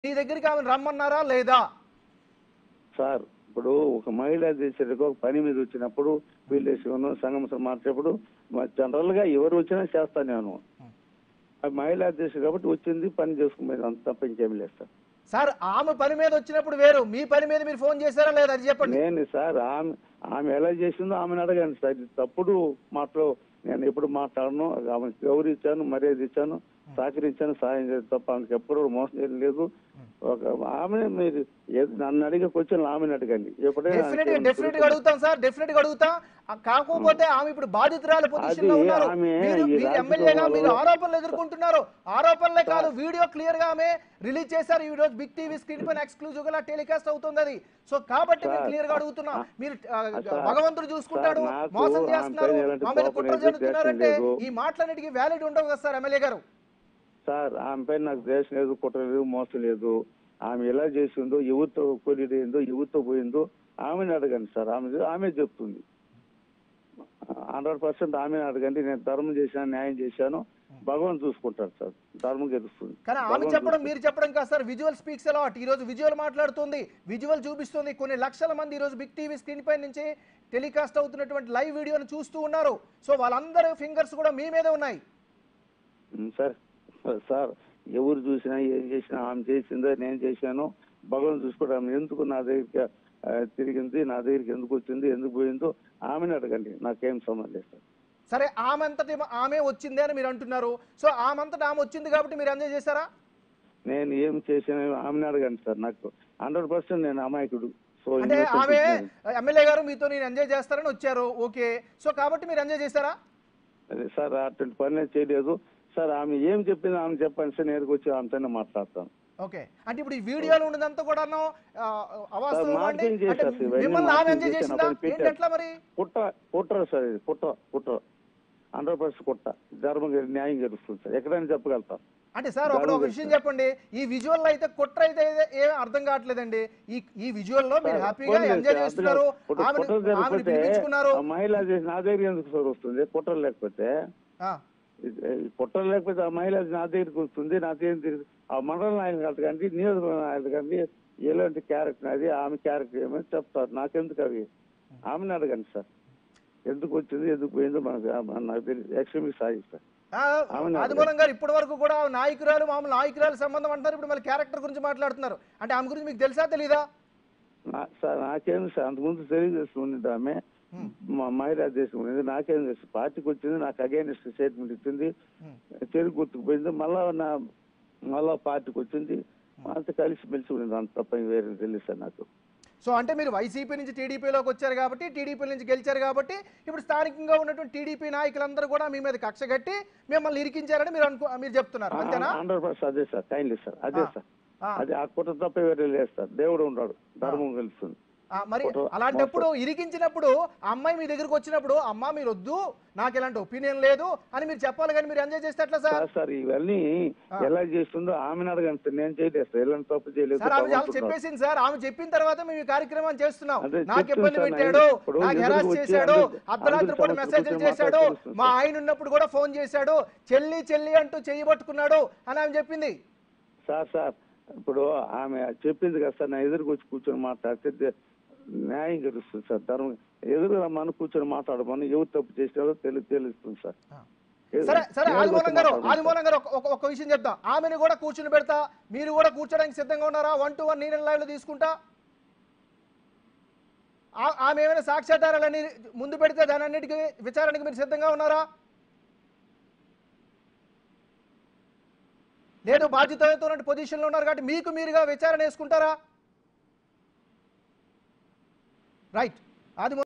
మీ దగ్గరికి ఆమె రమ్మన్నారా లేదా సార్ ఇప్పుడు ఒక మహిళా దేశానికి ఒక పని మీద వచ్చినప్పుడు వీళ్ళు సంఘం మార్చేప్పుడు జనరల్ గా ఎవరు వచ్చినా చేస్తాను నేను ఆ మహిళా దేశం కాబట్టి వచ్చింది పని చేసుకునేది అంత తప్ప ఇంకేం లేదు సార్ సార్ ఆమె పని మీద వచ్చినప్పుడు వేరు మీ పని మీద మీరు ఫోన్ చేశారా లేదా అది చెప్పండి నేను సార్ ఆమె ఆమె ఎలా చేసిందో ఆమెను అడగండి సార్ ఇది తప్పుడు మాటలు నేను ఎప్పుడు మాట్లాడను ఆమె గౌరవించాను మర్యాద ఇచ్చాను సహకరించాను సాయం చేసి తప్ప ఆమెకి ఎప్పుడు మోసం చేయడం లేదు ఒక ఆమె మీరు ఏది నన్ను అడిగే క్వశ్చన్ ఆమెను అడగండి ఎప్పుడైనా డెఫినెట్ గా ఆమెకి డెఫినెట్ గా అడుగుతాం సార్ డెఫినెట్ గా అడుగుతాం ఆ, కాకపోతే ఆమె ఇప్పుడు బాధితురాల పొజిషన్ లో అది ఉన్నారు ఆమె మీరు ఈ మీరు రాజకీయ ఎమ్మెల్యేగా మీరు వాళ్ళు- ఆరోపణలు ఎదుర్కొంటున్నారు ఆరోపణలే కాదు వీడియో క్లియర్ గా ఆమె రిలీజ్ చేశారు ఈ రోజు బిగ్ టీవీ స్క్రీన్ పైన ఎక్స్క్లూజివ్ గా టెలికాస్ట్ అవుతుంది అది సో కాబట్టి మేము సార్, క్లియర్ గా అడుగుతున్నాం ఆ, మీరు ఆ, సార్, భగవంతుడు చూసుకుంటాడు సార్, నాకు మోసం ఆమె చేస్తున్నారు పైన ఎలాంటి మా మీద కోపం కుట్ర లేదు, జరుగుతున్నారంటే ద్వేషం లేదు. ఈ మాటలన్నిటికీ వ్యాలిడ్ ఉండవు కదా సార్ ఎమ్మెల్యే గారు సార్ ఆమె పైన నాకు ద్వేషం లేదు కుట్ర లేదు మోసం లేదు ఆమె ఎలా చేసిందో ఎవరితో కొలిడ్ అయిందో ఎవరితో పోయిందో ఆమెను అడగండి సార్ ఆమె ఆమె చెప్తుంది హండ్రెడ్ పర్సెంట్ ఆమెను అడగండి నేను ధర్మం చేశాను న్యాయం చేశాను భగవాన్ చూసుకుంటాడు సార్ ధర్మం గెలుస్తుంది కానీ ఆమె భగవాన్ చెప్పడం మీరు చెప్పడం కాదు సార్ విజువల్ స్పీక్స్ అలాట్ ఈ రోజు విజువల్ మాట్లాడుతుంది విజువల్ చూపిస్తుంది కొన్ని లక్షల మంది ఈ రోజు బిగ్ టీవీ స్క్రీన్ పై నుంచి టెలికాస్ట్ అవుతున్నటువంటి లైవ్ వీడియోని చూస్తూ ఉన్నారు సో వాళ్ళందరూ ఫింగర్స్ కూడా మీ మీదే ఉన్నాయి ఉమ్, సార్ సార్ ఎవరు చూసినా ఏం చేసినా ఆమె చేసిందో నేను చేశాను భగవాన్ చూసుకోవడం ఆమె ఎందుకు నా దగ్గరికి ఆ, తిరిగింది నా దగ్గరికి ఎందుకు వచ్చింది ఎందుకు పోయిందో ఆమెను అడగండి నాకేం సంబంధం లేదు సార్ సరే ఆమె అంతటి ఆమె వచ్చింది అని మీరు అంటున్నారు సో ఆమెంతటి ఆమె వచ్చింది కాబట్టి మీరు ఎంజాయ్ చేశారా నేను ఏం చేసిన ఆమెను అడగండి సార్ నాకు హండ్రెడ్ పర్సెంట్ నేను అమాయకుడు సో అంటే innocent ఆమె నేను. ఎమ్మెల్యే గారు మీతో నేను ఎంజాయ్ చేస్తారని వచ్చారు ఓకే సో కాబట్టి మీరు ఎంజాయ్ చేశారా అదే సార్ అటువంటి పని నేను చేయలేదు సార్ ఆమె ఏం చెప్పింది ఆమె చెప్పండి సార్ నేరుకు వచ్చి ఆమెతోనే మాట్లాడతాను ఓకే అంటే ఇప్పుడు ఈ వీడియోలో ఉన్నదంతా కూడా అవాస్తవం సార్, అండి మార్పింగ్ అంటే చేశారు సార్, ఇవన్నీ మిమ్మల్ని ఆమె మార్పింగ్ ఎంజాయ్ చేశాను, చేసిందా అప్పుడు ఏంటి పెట్టారు. ఎట్లా మరి కుట్ర కుట్ర సార్ ఇది కుట్ర కుట్ర హండ్రెడ్ పర్సెంట్ కుట్ర ధర్మం గెలి- న్యాయం గెలుస్తుంది సార్ ఎక్కడైనా చెప్పగలుగుతాం అంటే సార్ ఒకటి ఒక దారుణంగా విషయం చెప్పండి ఈ విజువల్ అయితే కుట్ర అయితే ఏం అర్థం కావట్లేదండి ఈ ఈ విజువల్ లో మీరు సార్, హ్యాపీగా పోనీ ఎంజాయ్ సార్, చేస్తున్నారు ఇప్పుడు ఆమెను కుట్ర ఆమెను జరిగిపోతే పిలిపించుకున్నారు ఆ మహిళ చేసి నా దగ్గర ఎందుకు సార్ వస్తుంది కుట్ర లేకపోతే ఆ, ఇది- ఈ కుట్ర లేకపోతే ఆ మహిళ నా దగ్గరికి వస్తుంది నా దగ్గర ఆ మండల నాయకులు కానీ నియోజకవర్గ నాయకులు కానీ ఎలాంటి క్యారెక్టర్ అది ఆమె క్యారెక్టర్ ఏమో చెప్తారు నాకెందుకు అవి ఆమెను అడగండి సార్ ఎందుకు వచ్చింది ఎందుకు పోయిందో మనకు ఆ- నాకు తెలియదు ఎక్స్ట్రీమిక్ సాగిస్తారు ఆ, అవును. ఆదిమూలం గారు ఇప్పటి వరకు కూడా నాయకురాలు మామూలు నాయకురాలు సంబంధం అంటారు ఇప్పుడు మళ్ళీ క్యారెక్టర్ గురించి మాట్లాడుతున్నారు అంటే ఆమె గురించి మీకు తెలుసా తెలీదా నా- సార్ నాకేం సార్ అంతకుముందు తెలియజేస్తుంది ఆమె మా మహిళా దేశం ఉంది నాకేం తెలుసు పార్టీకి వచ్చింది నాకు అగైనెస్ట్ స్టేట్మెంట్ ఇచ్చింది చెరుకు గుర్తుకుపోయింది మళ్ళా నా మళ్ళా పార్టీకి వచ్చింది అంత కలిసి మెలిసి ఉంది అంత తప్ప వేరే తెలియదు సార్ నాకు సో అంటే మీరు వైసీపీ నుంచి టీడీపీలోకి వచ్చారు కాబట్టి టీడీపీ నుంచి గెలిచారు కాబట్టి ఇప్పుడు స్థానికంగా ఉన్నటువంటి టీడీపీ నాయకులందరూ కూడా మీ మీద కక్ష కట్టి మిమ్మల్ని ఇరికించారని మీరు అనుకో మీరు చెప్తున్నారు అంతేనా హండ్రెడ్ పర్సెంట్ అదే సార్ కైండ్లీ సార్ అదే ఆ. సార్ ఆ. అదే ఆ కుట్ర తప్ప వేరే లేదు సార్ దేవుడు ఉన్నాడు ధర్మం కలుస్తుంది ఆ, మరి ఫోటో అలాంటప్పుడు ఇరికించినప్పుడు ఆ అమ్మాయి మీ దగ్గరకు వచ్చినప్పుడు అమ్మా మీరు వద్దు నాకు ఎలాంటి ఒపీనియన్ లేదు అని మీరు చెప్పాలి కానీ మీరు ఎంజాయ్ చేస్తే ఎట్లా సార్ సార్ సార్ ఇవన్నీ ఎలా చేస్తుందో ఆమెను అడగండి సార్ నేను చేయలేదు సార్ ఎలాంటి తప్పు చేయలేదు సార్ ఆమె చాలా భగవంతుడు ఉన్నాడు. చెప్పేసింది సార్ ఆమె చెప్పిన తర్వాత మేము ఈ కార్యక్రమం చేస్తున్నాం అదే నాకు చెప్తున్నా ఇబ్బంది సార్, పెట్టాడు నాకు ఇప్పుడు నాకు ఎదురుగా హెరాస్ వచ్చి చేశాడు అందరి- అర్ధరాత్రి అందరి పూట సమస్యల మెసేజ్లు గురించి చేశాడు మాట్లాడుతూ మా ఆయన ఉన్నప్పుడు కూడా ఫోన్ చేశాడు చెల్లి చెల్లి అంటూ చెయ్యి పట్టుకున్నాడు అని ఆమె చెప్పింది సార్ సార్ ఇప్పుడు ఆమె చెప్పింది కదా సార్ నా ఎదురుకు వచ్చి కూర్చొని మాట్లాడితే దే- న్యాయం గెలుస్తుంది సార్ ధర్మం ఎదురు రమ్మని కూర్చొని మాట్లాడమని ఎవరు తప్పు చేసినారో తెలి తెలుస్తుంది సార్ ఎదురు- సరే సరే ఎదురుగా ఆదిమూలం వచ్చి గారు మాట్లాడమని ఆదిమూలం గారు ఒక- ఒక- ఒక విషయం చెప్తా ఆమెను కూడా కూర్చుని పెడతా మీరు కూడా కూర్చోడానికి సిద్ధంగా ఉన్నారా వన్ టు వన్ నేను లైవ్ లో తీసుకుంటా ఆ- ఆమె ఏమైనా సాక్ష్యాధారాలన్నీ ముందు పెడితే దాని అన్నిటికీ విచారణకి మీరు సిద్ధంగా ఉన్నారా లేదు బాధ్యతతో పొజిషన్లో ఉన్నారు కాబట్టి మీకు మీరుగా విచారణ వేసుకుంటారా రైట్ ఆది